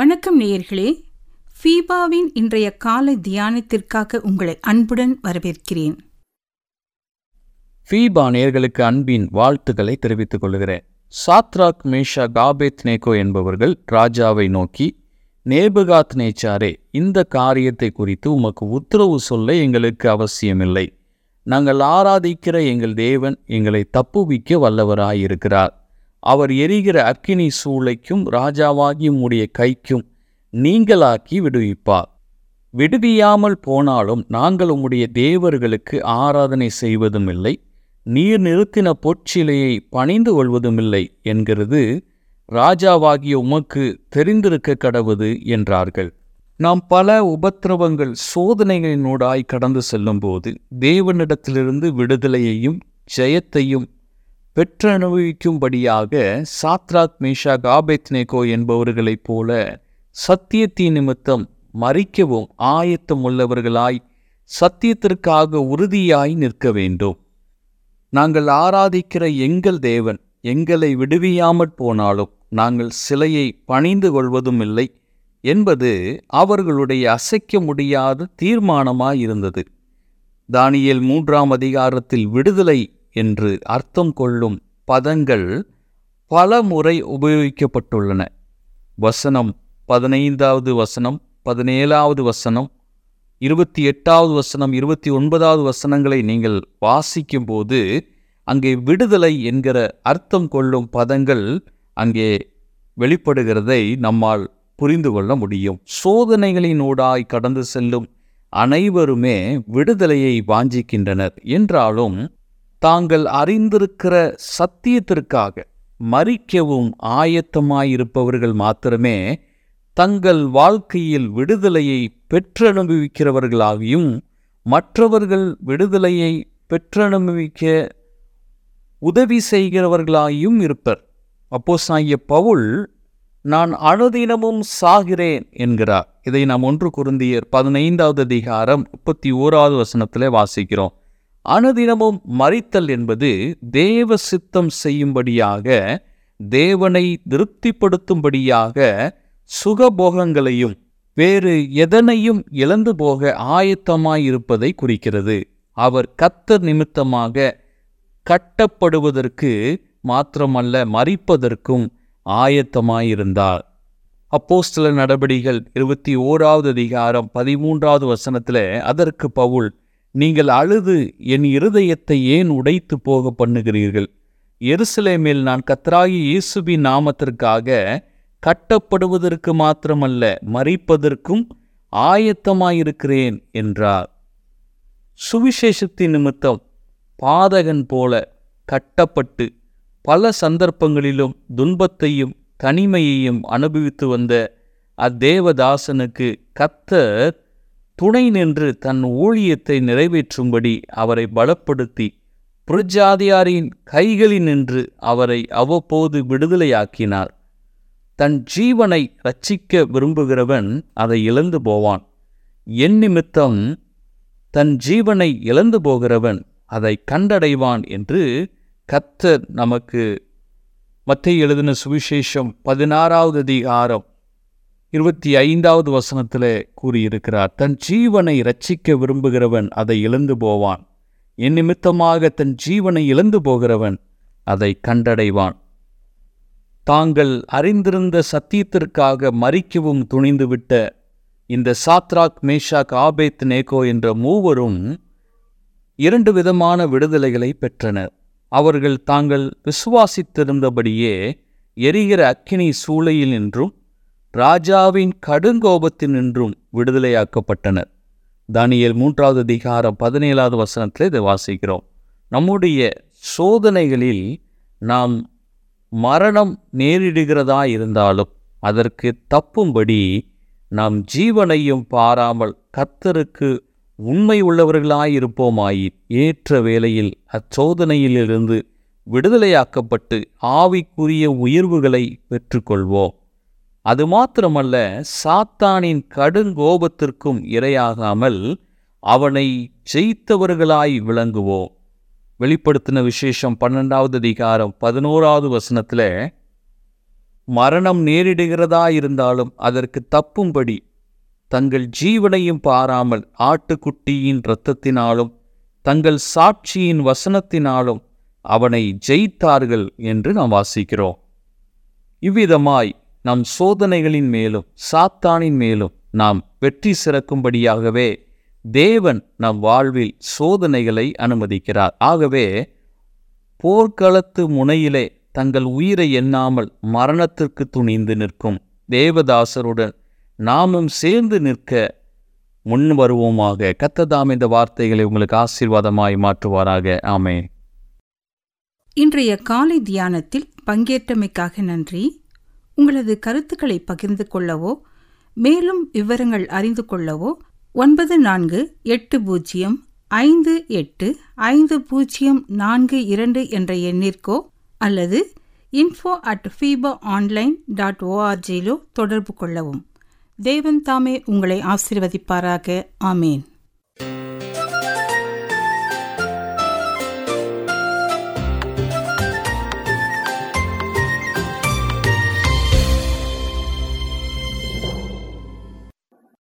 வணக்கம் நேயர்களே ஃபீபாவின் இன்றைய காலை தியானத்திற்காக உங்களை அன்புடன் வரவேற்கிறேன் ஃபீபா நேர்களுக்கு அன்பின் வாழ்த்துக்களை தெரிவித்துக் கொள்கிறேன் சாத்ராக் மேஷா காபேத் நேகோ என்பவர்கள் ராஜாவை நோக்கி நேபுகாத் நேச்சாரே இந்த காரியத்தை குறித்து உமக்கு உத்தரவு சொல்ல எங்களுக்கு அவசியமில்லை நாங்கள் ஆராதிக்கிற எங்கள் தேவன் எங்களை தப்புவிக்க வல்லவராயிருக்கிறார் அவர் எரிகிற அக்கினி சூளைக்கும் ராஜாவாகி உம்முடைய கைக்கும் நீங்களாக்கி விடுவிப்பார் விடுவியாமல் போனாலும் நாங்கள் உம்முடைய தேவர்களுக்கு ஆராதனை செய்வதும் இல்லை நீர் நிறுத்தின பொற்சிலையை பணிந்து கொள்வதுமில்லை என்கிறது ராஜாவாகிய உமக்கு தெரிந்திருக்க கடவுது என்றார்கள் நாம் பல உபத்திரவங்கள் சோதனைகளினூடாய் கடந்து செல்லும்போது தேவனிடத்திலிருந்து விடுதலையையும் ஜெயத்தையும் பெற்றனுபவிக்கும்படியாக சாத்ராக் மேஷா காபெத்னேகோ என்பவர்களைப் போல சத்தியத்தின் நிமித்தம் மறிக்கவும் ஆயத்தம் உள்ளவர்களாய் சத்தியத்திற்காக உறுதியாய் நிற்க வேண்டும் நாங்கள் ஆராதிக்கிற எங்கள் தேவன் எங்களை விடுவியாமற் போனாலும் நாங்கள் சிலையை பணிந்து கொள்வதும் இல்லை என்பது அவர்களுடைய அசைக்க முடியாத தீர்மானமாயிருந்தது தானியேல் மூன்றாம் அதிகாரத்தில் விடுதலை என்று அர்த்தம் கொள்ளும் பதங்கள் பல முறை உபயோகிக்கப்பட்டுள்ளன வசனம் பதினைந்தாவது வசனம் பதினேழாவது வசனம் இருபத்தி எட்டாவது வசனம் இருபத்தி ஒன்பதாவது வசனங்களை நீங்கள் வாசிக்கும்போது அங்கே விடுதலை என்கிற அர்த்தம் கொள்ளும் பதங்கள் அங்கே வெளிப்படுகிறதை நம்மால் புரிந்து கொள்ள முடியும் சோதனைகளினூடாய் கடந்து செல்லும் அனைவருமே விடுதலையை வாஞ்சிக்கின்றனர் என்றாலும் தாங்கள் அறிந்திருக்கிற சத்தியத்திற்காக மறிக்கவும் ஆயத்தமாயிருப்பவர்கள் மாத்திரமே தங்கள் வாழ்க்கையில் விடுதலையை பெற்றனுபவிக்கிறவர்களாகியும் மற்றவர்கள் விடுதலையை பெற்றனுபவிக்க உதவி செய்கிறவர்களாயும் இருப்பர் அப்போஸ்தலனாகிய பவுல் நான் அனுதினமும் சாகிறேன் என்கிறார் இதை நாம் ஒன்று குருந்தியர் பதினைந்தாவது அதிகாரம் முப்பத்தி ஓராவது வசனத்திலே வாசிக்கிறோம் அனுதினமும் மறித்தல் என்பது தேவ சித்தம் செய்யும்படியாக தேவனை திருப்திப்படுத்தும்படியாக சுகபோகங்களையும் வேறு எதனையும் இழந்து போக ஆயத்தமாயிருப்பதை குறிக்கிறது அவர் கத்தர் நிமித்தமாக கட்டப்படுவதற்கு மாத்திரமல்ல மறிப்பதற்கும் ஆயத்தமாயிருந்தார் அப்போஸ்தல நடபடிகள் இருபத்தி ஓராவது அதிகாரம் பதிமூன்றாவது வசனத்தில் அதற்கு பவுல் நீங்கள் அழுது என் இருதயத்தை ஏன் உடைத்து போக பண்ணுகிறீர்கள் எருசலேமில் நான் கத்ராகி இயேசுவின் நாமத்திற்காக கட்டப்படுவதற்கு மாத்திரமல்ல மறிப்பதற்கும் ஆயத்தமாயிருக்கிறேன் என்றார் சுவிசேஷத்தின் நிமித்தம் பாதகன் போல கட்டப்பட்டு பல சந்தர்ப்பங்களிலும் துன்பத்தையும் தனிமையையும் அனுபவித்து வந்த அத்தேவதாசனுக்கு கத்தர் துணை நின்று தன் ஊழியத்தை நிறைவேற்றும்படி அவரை பலப்படுத்தி புரஜாதியாரின் கைகளில் நின்று அவரை அவ்வப்போது விடுதலையாக்கினார் தன் ஜீவனை ரட்சிக்க விரும்புகிறவன் அதை இழந்து போவான் என் நிமித்தம் தன் ஜீவனை இழந்து போகிறவன் அதை கண்டடைவான் என்று கத்தர் நமக்கு மத்திய எழுதின சுவிசேஷம் பதினாறாவது அதிகாரம் இருபத்தி ஐந்தாவது வசனத்தில் கூறியிருக்கிறார் தன் ஜீவனை ரட்சிக்க விரும்புகிறவன் அதை இழந்து போவான் என் நிமித்தமாக தன் ஜீவனை இழந்து போகிறவன் அதை கண்டடைவான் தாங்கள் அறிந்திருந்த சத்தியத்திற்காக மறிக்கவும் துணிந்துவிட்ட இந்த சாத்ராக் மேஷாக் ஆபேத் நேகோ என்ற மூவரும் இரண்டு விதமான விடுதலைகளை பெற்றனர் அவர்கள் தாங்கள் விசுவாசித்திருந்தபடியே எரிகிற அக்கினி சூளையில் நின்றும் ராஜாவின் கடுங்கோபத்தில் நின்றும் விடுதலையாக்கப்பட்டனர் தானியல் மூன்றாவது அதிகாரம் பதினேழாவது வசனத்தில் இதை வாசிக்கிறோம் நம்முடைய சோதனைகளில் நாம் மரணம் நேரிடுகிறதா இருந்தாலும் அதற்கு தப்பும்படி நாம் ஜீவனையும் பாராமல் கத்தருக்கு உண்மை உள்ளவர்களாயிருப்போமாயின் ஏற்ற வேளையில் அச்சோதனையிலிருந்து விடுதலையாக்கப்பட்டு ஆவிக்குரிய உயர்வுகளை பெற்றுக்கொள்வோம் அது மாத்திரமல்ல சாத்தானின் கடுங்கோபத்திற்கும் இரையாகாமல் அவனை ஜெயித்தவர்களாய் விளங்குவோம் வெளிப்படுத்தின விசேஷம் பன்னெண்டாவது அதிகாரம் பதினோராவது வசனத்தில் மரணம் நேரிடுகிறதா இருந்தாலும் அதற்கு தப்பும்படி தங்கள் ஜீவனையும் பாராமல் ஆட்டுக்குட்டியின் இரத்தத்தினாலும் தங்கள் சாட்சியின் வசனத்தினாலும் அவனை ஜெயித்தார்கள் என்று நாம் வாசிக்கிறோம் இவ்விதமாய் நம் சோதனைகளின் மேலும் சாத்தானின் மேலும் நாம் வெற்றி சிறக்கும்படியாகவே தேவன் நம் வாழ்வில் சோதனைகளை அனுமதிக்கிறார் ஆகவே போர்க்களத்து முனையிலே தங்கள் உயிரை எண்ணாமல் மரணத்திற்கு துணிந்து நிற்கும் தேவதாசருடன் நாமும் சேர்ந்து நிற்க முன் வருவோமாக கத்ததாம் இந்த வார்த்தைகளை உங்களுக்கு ஆசீர்வாதமாய் மாற்றுவாராக ஆமே இன்றைய காலை தியானத்தில் பங்கேற்றமைக்காக நன்றி உங்களது கருத்துக்களை பகிர்ந்து கொள்ளவோ மேலும் விவரங்கள் அறிந்து கொள்ளவோ ஒன்பது நான்கு எட்டு பூஜ்ஜியம் ஐந்து எட்டு ஐந்து பூஜ்ஜியம் நான்கு இரண்டு என்ற எண்ணிற்கோ அல்லது info at FIFA online dot ஓஆர்ஜியிலோ தொடர்பு கொள்ளவும் தேவன் தாமே உங்களை ஆசீர்வதிப்பாராக ஆமேன்